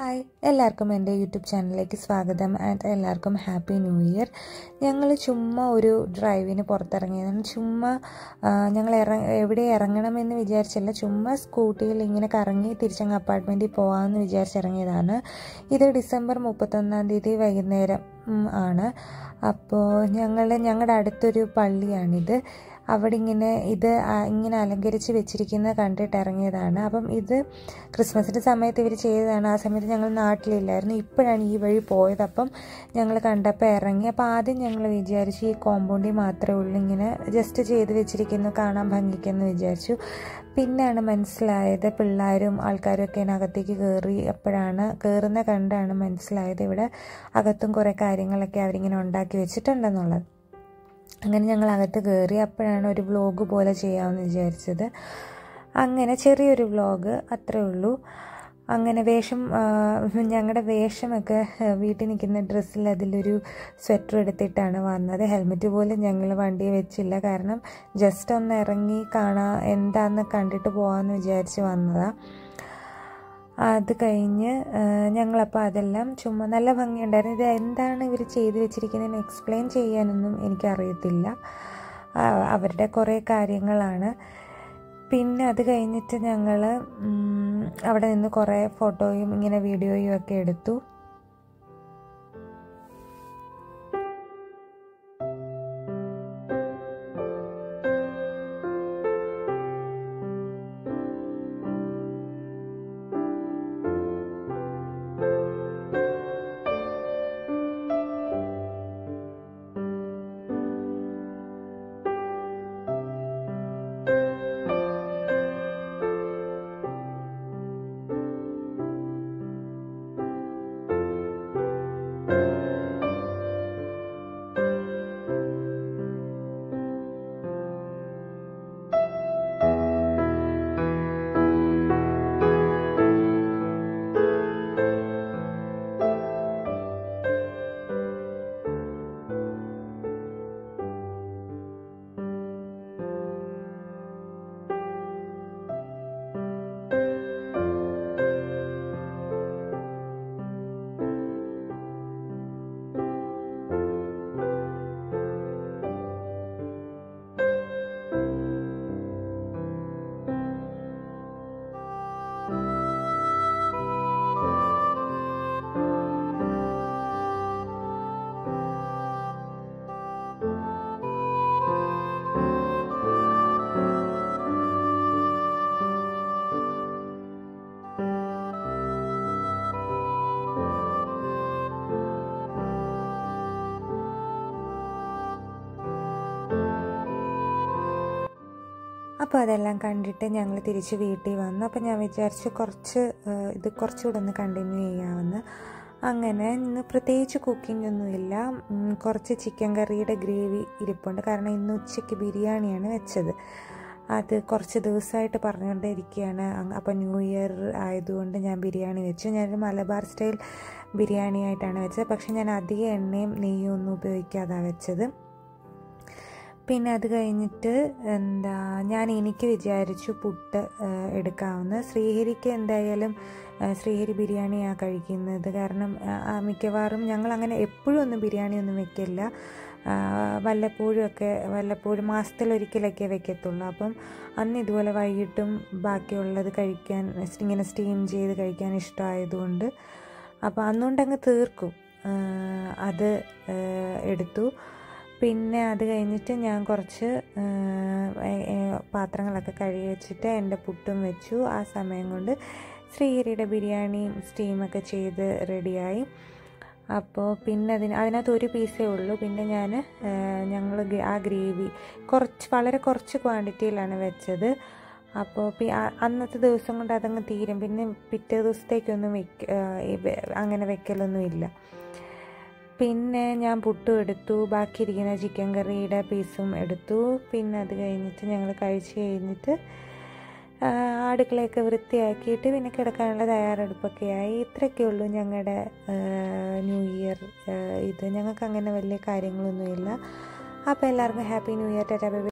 hi എല്ലാവർക്കും എൻ്റെ YouTube ചാനലിലേക്ക് സ്വാഗതം ആൻഡ് എല്ലാവർക്കും ഹാപ്പി ന്യൂ ഇയർ ഞങ്ങൾ ചുമ്മാ ഒരു ഡ്രൈവിന് പുറത്തിറങ്ങിയതാണ് ചുമ്മാ ഞങ്ങൾ ഇറ എവിടെ ഇറങ്ങണമെന്ന് വിചാരിച്ചല്ല ചുമ്മാ സ്കൂട്ടിയിൽ ഇങ്ങനെ കറങ്ങി തിരിച്ചങ്ങ് അപ്പാർട്ട്മെൻറ്റിൽ പോകാമെന്ന് വിചാരിച്ചിറങ്ങിയതാണ് ഇത് ഡിസംബർ മുപ്പത്തൊന്നാം തീയതി വൈകുന്നേരം ഉം, ആണ് അപ്പോൾ ഞങ്ങൾ ഞങ്ങളുടെ അടുത്തൊരു പള്ളിയാണിത് അവിടെ ഇങ്ങനെ ഇത് ആ- ഇങ്ങനെ അലങ്കരിച്ച് വെച്ചിരിക്കുന്നത് കണ്ടിട്ട് ഇറങ്ങിയതാണ് അപ്പം ഇത് ക്രിസ്മസിൻ്റെ സമയത്ത് ഇവർ ചെയ്തതാണ് ആ സമയത്ത് ഞങ്ങൾ നാട്ടിലില്ലായിരുന്നു ഇപ്പോഴാണ് ഈ വഴി പോയത് അപ്പം ഞങ്ങൾ കണ്ടപ്പോൾ ഇറങ്ങി അപ്പോൾ ആദ്യം ഞങ്ങൾ വിചാരിച്ചു ഈ കോമ്പൗണ്ടിൽ മാത്രമേ ഉള്ളൂ ഇങ്ങനെ ജസ്റ്റ് ചെയ്ത് വെച്ചിരിക്കുന്നു കാണാൻ ഭംഗിക്കെന്ന് വിചാരിച്ചു പിന്നെയാണ് മനസ്സിലായത് പിള്ളേരും ആൾക്കാരും ഒക്കെ ഇതിനകത്തേക്ക് കയറി അപ്പോഴാണ് കയറുന്ന കണ്ടാണ് മനസ്സിലായത് ഇവിടെ അകത്തും കുറേ കാര്യങ്ങളൊക്കെ അവരിങ്ങനെ ഉണ്ടാക്കി വെച്ചിട്ടുണ്ടെന്നുള്ളത് അങ്ങനെ ഞങ്ങൾ അകത്ത് കയറി അപ്പോഴാണ് ഒരു വ്ലോഗ് പോലെ ചെയ്യാമെന്ന് വിചാരിച്ചത് അങ്ങനെ ചെറിയൊരു വ്ലോഗ് അത്രേ ഉള്ളൂ അങ്ങനെ വേഷം ഞങ്ങളുടെ വേഷമൊക്കെ ആ, വീട്ടിൽ നിൽക്കുന്ന ഡ്രസ്സിൽ അതിലൊരു സ്വെറ്റർ എടുത്തിട്ടാണ് വന്നത് ഹെൽമെറ്റ് പോലും ഞങ്ങൾ വണ്ടിയിൽ വെച്ചില്ല കാരണം ജസ്റ്റ് ഒന്ന് ഇറങ്ങി കാണാൻ എന്താന്ന് കണ്ടിട്ട് പോകാമെന്ന് വിചാരിച്ച് വന്നതാണ് അത് കഴിഞ്ഞ് ആ, ഞങ്ങളപ്പോൾ അതെല്ലാം ചുമ്മാ നല്ല ഭംഗിയുണ്ടായിരുന്നു ഇത് എന്താണ് ഇവർ ചെയ്തു വെച്ചിരിക്കുന്നതെന്ന് എക്സ്പ്ലെയിൻ ചെയ്യാനൊന്നും എനിക്കറിയത്തില്ല ആ, അവരുടെ കുറേ കാര്യങ്ങളാണ് പിന്നെ അത് കഴിഞ്ഞിട്ട് ഞങ്ങൾ അവിടെ നിന്ന് കുറേ ഫോട്ടോയും ഇങ്ങനെ വീഡിയോയും ഒക്കെ എടുത്തു അപ്പോൾ അതെല്ലാം കണ്ടിട്ട് ഞങ്ങൾ തിരിച്ച് വീട്ടിൽ വന്നു അപ്പോൾ ഞാൻ വിചാരിച്ചു കുറച്ച് ആ, ഇത് കുറച്ചുകൂടെ ഒന്ന് കണ്ടിന്യൂ ചെയ്യാമെന്ന് അങ്ങനെ ഇന്ന് പ്രത്യേകിച്ച് കുക്കിംഗ് ഒന്നുമില്ല ഉം, കുറച്ച് ചിക്കൻ കറിയുടെ ഗ്രേവി ഇരിപ്പുണ്ട് കാരണം ഇന്ന് ഉച്ചയ്ക്ക് ബിരിയാണിയാണ് വെച്ചത് അത് കുറച്ച് ദിവസമായിട്ട് പറഞ്ഞുകൊണ്ടിരിക്കുകയാണ് അങ് അപ്പോൾ ന്യൂ ഇയർ ആയതുകൊണ്ട് ഞാൻ ബിരിയാണി വെച്ചു ഞാനൊരു മലബാർ സ്റ്റൈൽ ബിരിയാണി ആയിട്ടാണ് വെച്ചത് പക്ഷേ ഞാൻ അധികം എണ്ണയും നെയ്യും ഒന്നും ഉപയോഗിക്കാതാണ് വെച്ചത് പിന്നെ അത് കഴിഞ്ഞിട്ട് എന്താ ഞാൻ എനിക്ക് വിചാരിച്ചു പുട്ട് ആ, എടുക്കാമെന്ന് ശ്രീഹരിക്ക് എന്തായാലും ആ, ശ്രീഹരി ബിരിയാണിയാണ് കഴിക്കുന്നത് കാരണം ആ, ആ, മിക്കവാറും ഞങ്ങൾ അങ്ങനെ എപ്പോഴും ഒന്നും ബിരിയാണി ഒന്നും വെക്കില്ല ആ, വല്ലപ്പോഴും ഒക്കെ വല്ലപ്പോഴും മാസത്തിലൊരിക്കലൊക്കെ വെക്കത്തുള്ളൂ അപ്പം അന്ന് ഇതുപോലെ വൈകിട്ടും ബാക്കിയുള്ളത് കഴിക്കാൻ ഇങ്ങനെ സ്റ്റീം ചെയ്ത് കഴിക്കാൻ ഇഷ്ടമായതുകൊണ്ട് അപ്പോൾ അന്നുകൊണ്ട് അങ്ങ് തീർക്കും ആ, അത് ആ, എടുത്തു പിന്നെ അത് കഴിഞ്ഞിട്ട് ഞാൻ കുറച്ച് ആ, ഏ- ഏ- പാത്രങ്ങളൊക്കെ കഴുകി വെച്ചിട്ട് എൻ്റെ പുട്ടും വെച്ചു ആ സമയം കൊണ്ട് ശ്രീഹരിയുടെ ബിരിയാണിയും സ്റ്റീമൊക്കെ ചെയ്ത് റെഡിയായി അപ്പോൾ പിന്നെ അതിന് അതിനകത്ത് ഒരു പീസേ ഉള്ളൂ പിന്നെ ഞാൻ ഞങ്ങൾ ആ ഗ്രേവി കുറച്ച് വളരെ കുറച്ച് ക്വാണ്ടിറ്റിയിലാണ് വെച്ചത് അപ്പോൾ പി- ആ- അന്നത്തെ ദിവസം കൊണ്ട് അതങ്ങ് തീരും പിന്നെ പിറ്റേ ദിവസത്തേക്കൊന്നും വെക്ക ആ, ഈ വെ- അങ്ങനെ വെക്കലൊന്നും ഇല്ല പിന്നെ ഞാൻ പുട്ടും എടുത്തു ബാക്കിയിരിക്കുന്ന ചിക്കൻ കറിയുടെ പീസും എടുത്തു പിന്നെ അത് കഴിഞ്ഞിട്ട് ഞങ്ങൾ കഴിച്ച് കഴിഞ്ഞിട്ട് ആ, അടുക്കളയൊക്കെ വൃത്തിയാക്കിയിട്ട് പിന്നെ കിടക്കാനുള്ള തയ്യാറെടുപ്പൊക്കെയായി ഇത്രയൊക്കെ ഉള്ളൂ ഞങ്ങളുടെ ന്യൂ ഇയർ ഇത് ഞങ്ങൾക്ക് അങ്ങനെ വലിയ കാര്യങ്ങളൊന്നുമില്ല അപ്പോൾ എല്ലാവർക്കും happy new year tata bye by